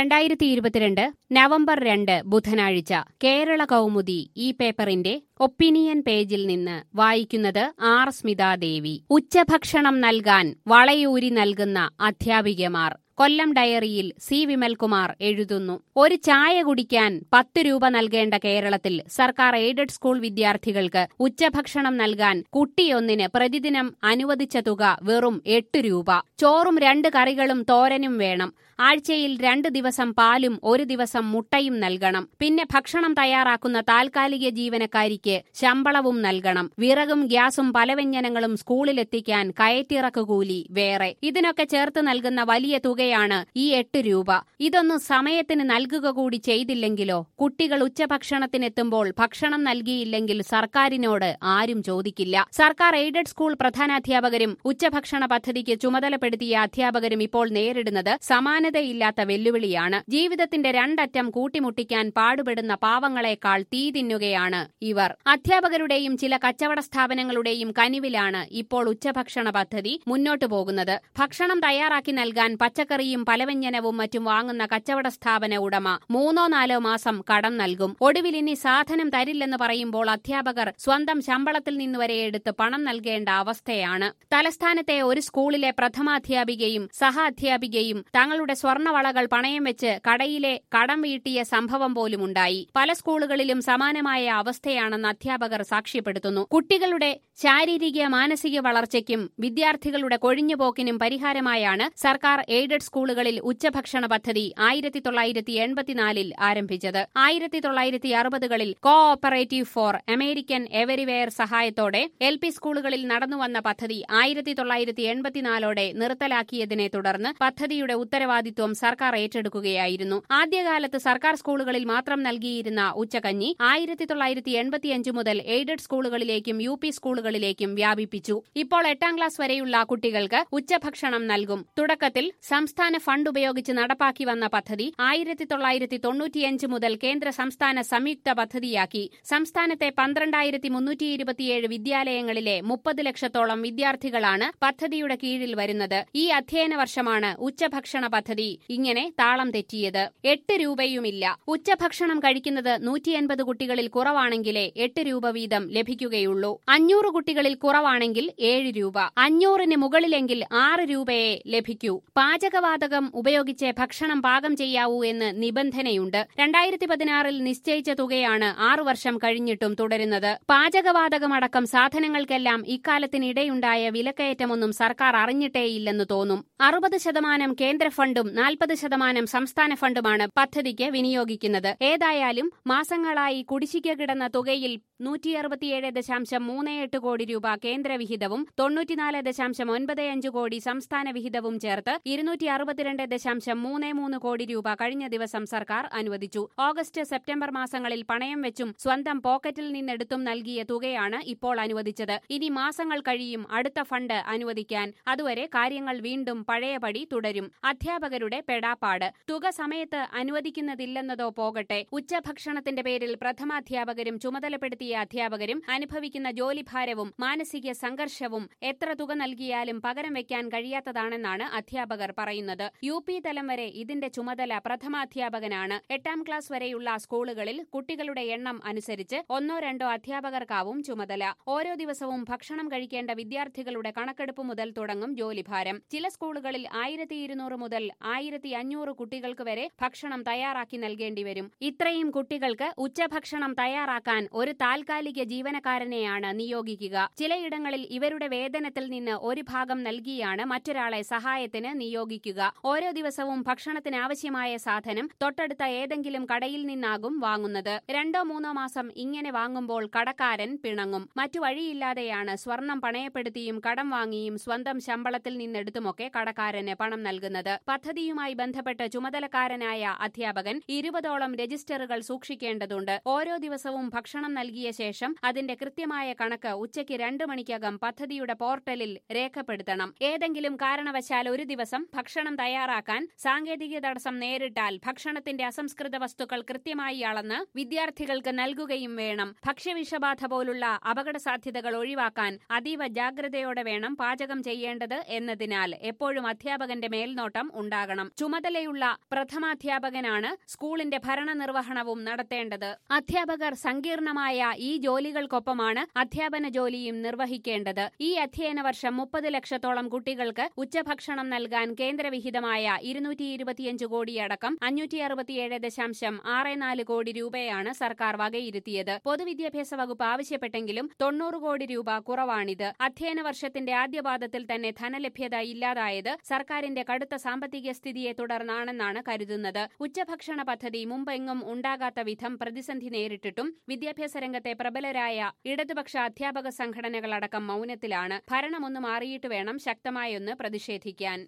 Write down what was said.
രണ്ടായിരത്തി ഇരുപത്തിരണ്ട് നവംബർ രണ്ട് ബുധനാഴ്ച കേരള കൗമുദി ഈ പേപ്പറിന്റെ ഒപ്പീനിയൻ പേജിൽ നിന്ന് വായിക്കുന്നത് ആർ സ്മിതാദേവി ഉച്ചഭക്ഷണം നൽകാൻ വളയൂരി നൽകുന്ന അധ്യാപികമാർ കൊല്ലം ഡയറിയിൽ സി വിമൽകുമാർ എഴുതുന്നു ഒരു ചായ കുടിക്കാൻ പത്ത് രൂപ നൽകേണ്ട കേരളത്തിൽ സർക്കാർ എയ്ഡഡ് സ്കൂൾ വിദ്യാർത്ഥികൾക്ക് ഉച്ചഭക്ഷണം നൽകാൻ കുട്ടിയൊന്നിന് പ്രതിദിനം അനുവദിച്ച തുക വെറും എട്ട് രൂപ ചോറും രണ്ട് കറികളും തോരനും വേണം ആഴ്ചയിൽ രണ്ട് ദിവസം പാലും ഒരു ദിവസം മുട്ടയും നൽകണം പിന്നെ ഭക്ഷണം തയ്യാറാക്കുന്ന താൽക്കാലിക ജീവനക്കാരിക്ക് ശമ്പളവും നൽകണം വിറകും ഗ്യാസും പലവ്യഞ്ജനങ്ങളും സ്കൂളിലെത്തിക്കാൻ കയറ്റിറക്ക് കൂലി വേറെ ഇതിനൊക്കെ ചേർത്ത് നൽകുന്ന വലിയ തുകയാണ് ഈ എട്ട് രൂപ ഇതൊന്നും സമയത്തിന് നൽകുക കൂടി ചെയ്തില്ലെങ്കിലോ കുട്ടികൾ ഉച്ചഭക്ഷണത്തിനെത്തുമ്പോൾ ഭക്ഷണം നൽകിയില്ലെങ്കിൽ സർക്കാരിനോട് ആരും ചോദിക്കില്ല സർക്കാർ എയ്ഡഡ് സ്കൂൾ പ്രധാനാധ്യാപകരും ഉച്ചഭക്ഷണ പദ്ധതിക്ക് ചുമതലപ്പെടുത്തിയ അധ്യാപകരും ഇപ്പോൾ നേരിടുന്നത് സമാനതയില്ലാത്ത വെല്ലുവിളിയാണ് ജീവിതത്തിന്റെ രണ്ടറ്റം കൂട്ടിമുട്ടിക്കാൻ പാടുപെടുന്ന പാവങ്ങളെക്കാൾ തീ തിന്നുകയാണ് ഇവർ അധ്യാപകരുടെയും ചില കച്ചവട സ്ഥാപനങ്ങളുടെയും കനിവിലാണ് ഇപ്പോൾ ഉച്ചഭക്ഷണ പദ്ധതി മുന്നോട്ടു പോകുന്നത് ഭക്ഷണം തയ്യാറാക്കി നൽകാൻ പച്ചക്കറിയും പലവ്യഞ്ജനവും മറ്റും വാങ്ങുന്ന കച്ചവട സ്ഥാപന ഉടമ മൂന്നോ നാലോ മാസം കടം നൽകും ഒടുവിൽ ഇനി സാധനം തരില്ലെന്ന് പറയുമ്പോൾ അധ്യാപകർ സ്വന്തം ശമ്പളത്തിൽ നിന്നുവരെ എടുത്ത് പണം നൽകേണ്ട അവസ്ഥയാണ് തലസ്ഥാനത്തെ ഒരു സ്കൂളിലെ പ്രഥമാധ്യാപികയും സഹ അധ്യാപികയും തങ്ങളുടെ സ്വർണവളകൾ പണയം വെച്ച് കടയിലെ കടം വീട്ടിയ സംഭവം പോലുമുണ്ടായി പല സ്കൂളുകളിലും സമാനമായ അവസ്ഥയാണെന്ന് അധ്യാപകർ സാക്ഷ്യപ്പെടുത്തുന്നു കുട്ടികളുടെ ശാരീരിക മാനസിക വളർച്ചയ്ക്കും വിദ്യാർത്ഥികളുടെ കൊഴിഞ്ഞുപോക്കിനും പരിഹാരമായാണ് സർക്കാർ എയ്ഡഡ് സ്കൂളുകളിൽ ഉച്ചഭക്ഷണ പദ്ധതി ആയിരത്തി തൊള്ളായിരത്തി എൺപത്തിനാലിൽ ആരംഭിച്ചത് ആയിരത്തി തൊള്ളായിരത്തി അറുപതുകളിൽ cooperative for American everywhere സഹായത്തോടെ എൽ പി സ്കൂളുകളിൽ നടന്നുവന്ന പദ്ധതി ആയിരത്തി തൊള്ളായിരത്തി എൺപത്തിനാലോടെ നിർത്തലാക്കിയതിനെ തുടർന്ന് പദ്ധതിയുടെ ഉത്തരവാദിത്വം സർക്കാർ ഏറ്റെടുക്കുകയായിരുന്നു ആദ്യകാലത്ത് സർക്കാർ സ്കൂളുകളിൽ മാത്രം നൽകിയിരുന്ന ഉച്ചകഞ്ഞി ആയിരത്തി തൊള്ളായിരത്തി എൺപത്തിയഞ്ച് മുതൽ എയ്ഡഡ് സ്കൂളുകളിലേക്കും യു പി സ്കൂളുകളിലേക്കും വ്യാപിപ്പിച്ചു ഇപ്പോൾ എട്ടാം ക്ലാസ് വരെയുള്ള കുട്ടികൾക്ക് ഉച്ചഭക്ഷണം നൽകും തുടക്കത്തിൽ സംസ്ഥാന ഫണ്ട് ഉപയോഗിച്ച് നടപ്പാക്കി വന്ന പദ്ധതി ആയിരത്തി തൊള്ളായിരത്തി തൊണ്ണൂറ്റിയഞ്ച് മുതൽ കേന്ദ്ര സംസ്ഥാന സംയുക്ത പദ്ധതിയാക്കി സംസ്ഥാനത്തെ പന്ത്രണ്ടായിരത്തി മുന്നൂറ്റി ഇരുപത്തിയേഴ് വിദ്യാലയങ്ങളിലെ മുപ്പത് ലക്ഷത്തോളം വിദ്യാർത്ഥികളാണ് പദ്ധതിയുടെ കീഴിൽ വരുന്നത് ഈ അധ്യയന വർഷമാണ് ഉച്ചഭക്ഷണ പദ്ധതി ഇങ്ങനെ താളം തെറ്റിയത് എട്ട് രൂപയുമില്ല ഉച്ചഭക്ഷണം കഴിക്കുന്നത് നൂറ്റി എൺപത് കുട്ടികളിൽ കുറവാണെങ്കിലേ എട്ട് രൂപ വീതം ലഭിക്കുകയുള്ളൂ അഞ്ഞൂറ് കുട്ടികളിൽ കുറവാണെങ്കിൽ ഏഴ് രൂപ അഞ്ഞൂറിന് മുകളിലെങ്കിൽ ആറ് രൂപയെ ലഭിക്കൂ പാചകവാതകം ഉപയോഗിച്ച് ഭക്ഷണം പാകം ചെയ്യാവൂ എന്ന് നിബന്ധനയുണ്ട് രണ്ടായിരത്തി പതിനാറിൽ നിശ്ചയിച്ച തുകയാണ് ആറു വർഷം കഴിഞ്ഞിട്ടും തുടരുന്നത് പാചകവാതകമടക്കം സാധനങ്ങൾക്കെല്ലാം ഇക്കാലത്തിനിടെയുണ്ടായ വിലക്കയറ്റമൊന്നും സർക്കാർ അറിഞ്ഞിട്ടേയില്ലെന്ന് തോന്നും അറുപത് ശതമാനം കേന്ദ്ര ഫണ്ടും നാൽപ്പത് ശതമാനം സംസ്ഥാന ഫണ്ടുമാണ് പദ്ധതിക്ക് വിനിയോഗിക്കുന്നത് ഏതായാലും മാസങ്ങളായി കുടിശ്ശിക കിടന്ന തുകയിൽ നൂറ്റി അറുപത്തിയേഴ് ദശാംശം മൂന്ന് എട്ട് കോടി രൂപ കേന്ദ്ര വിഹിതവും തൊണ്ണൂറ്റിനാല് ദശാംശം ഒൻപത് അഞ്ച് കോടി സംസ്ഥാന വിഹിതവും ചേർത്ത് ഇരുന്നൂറ്റി അറുപത്തിരണ്ട് ദശാംശം മൂന്ന് മൂന്ന് കോടി രൂപ കഴിഞ്ഞ ദിവസം സർക്കാർ അനുവദിച്ചു ഓഗസ്റ്റ് സെപ്റ്റംബർ മാസങ്ങളിൽ പണയം വെച്ചും സ്വന്തം പോക്കറ്റിൽ നിന്നെടുത്തും നൽകിയ തുകയാണ് ഇപ്പോൾ അനുവദിച്ചത് ഇനി മാസങ്ങൾ കഴിയും അടുത്ത ഫണ്ട് അനുവദിക്കാൻ അതുവരെ കാര്യങ്ങൾ വീണ്ടും പഴയപടി തുടരും അധ്യാപകരുടെ പെടാപ്പാട് തുക സമയത്ത് അനുവദിക്കുന്നതില്ലെന്നതോ പോകട്ടെ ഉച്ചഭക്ഷണത്തിന്റെ പേരിൽ പ്രഥമാധ്യാപകരും ചുമതലപ്പെടുത്തിയ അധ്യാപകരും അനുഭവിക്കുന്ന ജോലിഭാരവും മാനസിക സംഘർഷവും എത്ര തുക നൽകിയാലും പകരം വെക്കാൻ കഴിയാത്തതാണെന്നാണ് അധ്യാപകർ പറയുന്നത് യു പി തലം വരെ ഇതിന്റെ ചുമതല പ്രഥമാധ്യാപകനാണ് എട്ടാം ക്ലാസ് വരെയുള്ള സ്കൂളുകളിൽ കുട്ടികളുടെ എണ്ണം അനുസരിച്ച് ഒന്നോ രണ്ടോ അധ്യാപകർക്കാവും ചുമതല ഓരോ ദിവസവും ഭക്ഷണം കഴിക്കേണ്ട വിദ്യാർത്ഥികളുടെ കണക്കെടുപ്പ് മുതൽ തുടങ്ങും ജോലിഭാരം ചില സ്കൂളുകളിൽ ആയിരത്തി ഇരുന്നൂറ് മുതൽ ആയിരത്തി അഞ്ഞൂറ് കുട്ടികൾക്ക് വരെ ഭക്ഷണം തയ്യാറാക്കി നൽകേണ്ടി വരും ഇത്രയും കുട്ടികൾക്ക് ഉച്ചഭക്ഷണം തയ്യാറാക്കാൻ ഒരു താൽക്കാലിക ജീവനക്കാരനെയാണ് നിയോഗിക്കുക ചിലയിടങ്ങളിൽ ഇവരുടെ വേതനത്തിൽ നിന്ന് ഒരു ഭാഗം നൽകിയാണ് മറ്റൊരാളെ സഹായത്തിന് നിയോഗിക്കുക ഓരോ ദിവസവും ഭക്ഷണത്തിന് ആവശ്യമായ സാധനം തൊട്ടടുത്ത ഏതെങ്കിലും കടയിൽ നിന്നാകും വാങ്ങുന്നത് രണ്ടോ മൂന്നോ മാസം ഇങ്ങനെ വാങ്ങുമ്പോൾ കടക്കാരൻ പിണങ്ങും മറ്റു വഴിയില്ലാതെയാണ് സ്വർണം പണയപ്പെടുത്തിയും കടം വാങ്ങിയും സ്വന്തം ശമ്പളത്തിൽ നിന്നെടുത്തുമൊക്കെ കടക്കാരന് പണം നൽകുന്നത് പദ്ധതിയുമായി ബന്ധപ്പെട്ട് ചുമതലക്കാരനായ അധ്യാപകൻ ഇരുപതോളം രജിസ്റ്ററുകൾ സൂക്ഷിക്കേണ്ടതുണ്ട് ഓരോ ദിവസവും ഭക്ഷണം നൽകിയ ശേഷം അതിന്റെ കൃത്യമായ കണക്ക് ഉച്ചയ്ക്ക് രണ്ടു മണിക്കകം പദ്ധതിയുടെ പോർട്ടലിൽ രേഖപ്പെടുത്തണം ഏതെങ്കിലും കാരണവശാൽ ഒരു ദിവസം ഭക്ഷണം ഭക്ഷണം തയ്യാറാക്കാൻ സാങ്കേതിക തടസ്സം നേരിട്ടാൽ ഭക്ഷണത്തിന്റെ അസംസ്കൃത വസ്തുക്കൾ കൃത്യമായി അളന്ന് വിദ്യാർത്ഥികൾക്ക് നൽകുകയും വേണം ഭക്ഷ്യവിഷബാധ പോലുള്ള അപകട സാധ്യതകൾ ഒഴിവാക്കാൻ അതീവ ജാഗ്രതയോടെ വേണം പാചകം ചെയ്യേണ്ടത് എന്നതിനാൽ എപ്പോഴും അധ്യാപകന്റെ മേൽനോട്ടം ഉണ്ടാകണം ചുമതലയുള്ള പ്രഥമാധ്യാപകനാണ് സ്കൂളിന്റെ ഭരണനിർവഹണവും നടത്തേണ്ടത് അധ്യാപകർ സങ്കീർണമായ ഈ ജോലികൾക്കൊപ്പമാണ് അധ്യാപന ജോലിയും നിർവഹിക്കേണ്ടത് ഈ അധ്യയന വർഷം മുപ്പത് ലക്ഷത്തോളം കുട്ടികൾക്ക് ഉച്ചഭക്ഷണം നൽകാൻ കേന്ദ്രവിഹിതമായ ഇരുന്നൂറ്റി ഇരുപത്തിയഞ്ച് കോടിയടക്കം അഞ്ഞൂറ്റി അറുപത്തിയേഴ് ദശാംശം ആറ് നാല് കോടി രൂപയാണ് സർക്കാർ വകയിരുത്തിയത് പൊതുവിദ്യാഭ്യാസ വകുപ്പ് ആവശ്യപ്പെട്ടെങ്കിലും തൊണ്ണൂറ് കോടി രൂപ കുറവാണിത് അധ്യയന വർഷത്തിന്റെ ആദ്യപാദത്തിൽ തന്നെ ധനലഭ്യത ഇല്ലാതായത് സർക്കാരിന്റെ കടുത്ത സാമ്പത്തിക സ്ഥിതിയെ തുടർന്നാണെന്നാണ് കരുതുന്നത് ഉച്ചഭക്ഷണ പദ്ധതി മുമ്പെങ്ങും ഉണ്ടാകാത്ത വിധം പ്രതിസന്ധി നേരിട്ടിട്ടും വിദ്യാഭ്യാസ രംഗത്തെ പ്രബലരായ ഇടതുപക്ഷ അധ്യാപക സംഘടനകളടക്കം മൌനത്തിലാണ് ഭരണമൊന്ന് മാറിയിട്ട് വേണം ശക്തമായൊന്ന് പ്രതിഷേധിക്കാൻ